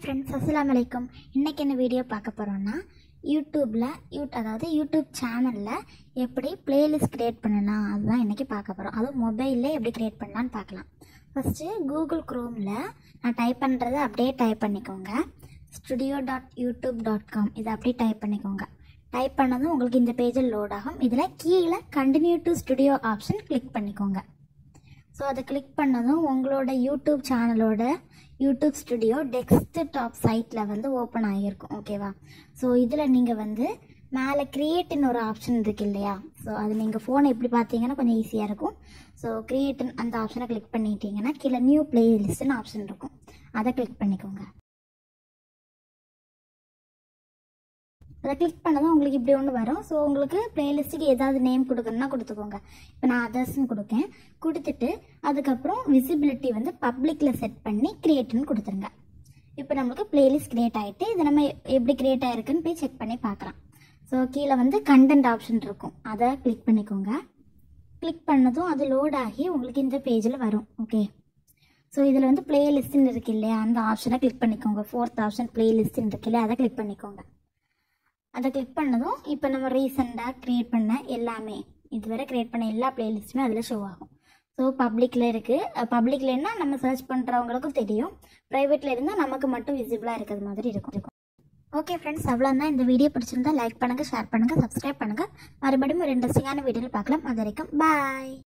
friends அஸ்ஸலாமு அலைக்கும் இன்றைக்கி என்ன வீடியோ பார்க்க போகிறோன்னா யூடியூப்பில் யூ அதாவது யூடியூப் சேனலில் எப்படி பிளேலிஸ்ட் க்ரியேட் பண்ணலாம் அதுதான் இன்றைக்கி பார்க்க போகிறோம் அதுவும் மொபைலில் எப்படி க்ரியேட் பண்ணலான்னு பார்க்கலாம் ஃபஸ்ட்டு கூகுள் க்ரோமில் நான் டைப் பண்ணுறதை அப்படியே டைப் பண்ணிக்கோங்க studio dot YouTube dot com இதை அப்படியே டைப் பண்ணிக்கோங்க டைப் பண்ணதும் உங்களுக்கு இந்த பேஜில் லோட் ஆகும் இதில் கீழே continue to studio option click பண்ணிக்கோங்க ஸோ அதை கிளிக் பண்ணதும் உங்களோட யூடியூப் சேனலோட யூடியூப் ஸ்டுடியோ டெஸ்க்டாப் சைட்டில் வந்து ஓப்பன் ஆகியிருக்கும் ஓகேவா ஸோ இதில் நீங்கள் வந்து மேலே க்ரியேட்டுன்னு ஒரு ஆப்ஷன் இருக்கு இல்லையா ஸோ அது நீங்கள் ஃபோனை எப்படி பார்த்தீங்கன்னா கொஞ்சம் ஈஸியாக இருக்கும் ஸோ க்ரியேட்டுன்னு அந்த ஆப்ஷனை கிளிக் பண்ணிட்டீங்கன்னா கீழே நியூ பிளேலிஸ்ட்னு ஆப்ஷன் இருக்கும் அதை கிளிக் பண்ணிக்கோங்க அதை கிளிக் பண்ணதும் உங்களுக்கு இப்படி ஒன்று வரும் ஸோ உங்களுக்கு பிளேலிஸ்ட்டுக்கு ஏதாவது நேம் கொடுக்கணும்னா கொடுத்துக்கோங்க இப்போ நான் அதர்ஸ்னு கொடுக்கேன் கொடுத்துட்டு அதுக்கப்புறம் விசிபிலிட்டி வந்து பப்ளிக்கில் செட் பண்ணி க்ரியேட்டுன்னு கொடுத்துருங்க இப்போ நம்மளுக்கு பிளேலிஸ்ட் க்ரியேட் ஆகிட்டு இது நம்ம எப்படி க்ரியேட் ஆகிருக்குன்னு போய் செக் பண்ணி பார்க்கலாம் ஸோ கீழே வந்து கண்டென்ட் ஆப்ஷன் இருக்கும் அதை கிளிக் பண்ணிக்கோங்க கிளிக் பண்ணதும் அது லோட் ஆகி உங்களுக்கு இந்த பேஜில் வரும் ஓகே ஸோ இதில் வந்து பிளேலிஸ்ட்னு இருக்கு இல்லையா அந்த ஆப்ஷனை கிளிக் பண்ணிக்கோங்க ஃபோர்த் ஆப்ஷன் பிளேலிஸ்ட்னு இருக்கு இல்லையா அதை கிளிக் பண்ணிக்கோங்க அதை கிளிக் பண்ணதும் இப்போ நம்ம ரீசெண்டாக க்ரியேட் பண்ண எல்லாமே இதுவரை க்ரியேட் பண்ண எல்லா பிளேலிஸ்ட்டுமே அதில் ஷோ ஆகும் ஸோ பப்ளிக்கில் இருக்குது பப்ளிக்லன்னா நம்ம சர்ச் பண்ணுறவங்களுக்கும் தெரியும் ப்ரைவேட்டில் இருந்தால் நமக்கு மட்டும் விசிபிளாக இருக்கிறது மாதிரி இருக்கும் ஓகே ஃப்ரெண்ட்ஸ் அவ்வளோதான் இந்த வீடியோ பிடிச்சிருந்தா லைக் பண்ணுங்கள் ஷேர் பண்ணுங்கள் சப்ஸ்கிரைப் பண்ணுங்கள் மறுபடியும் ஒரு இன்ட்ரெஸ்டிங்கான வீடியோவில் பார்க்கலாம் அது வரைக்கும் பாய்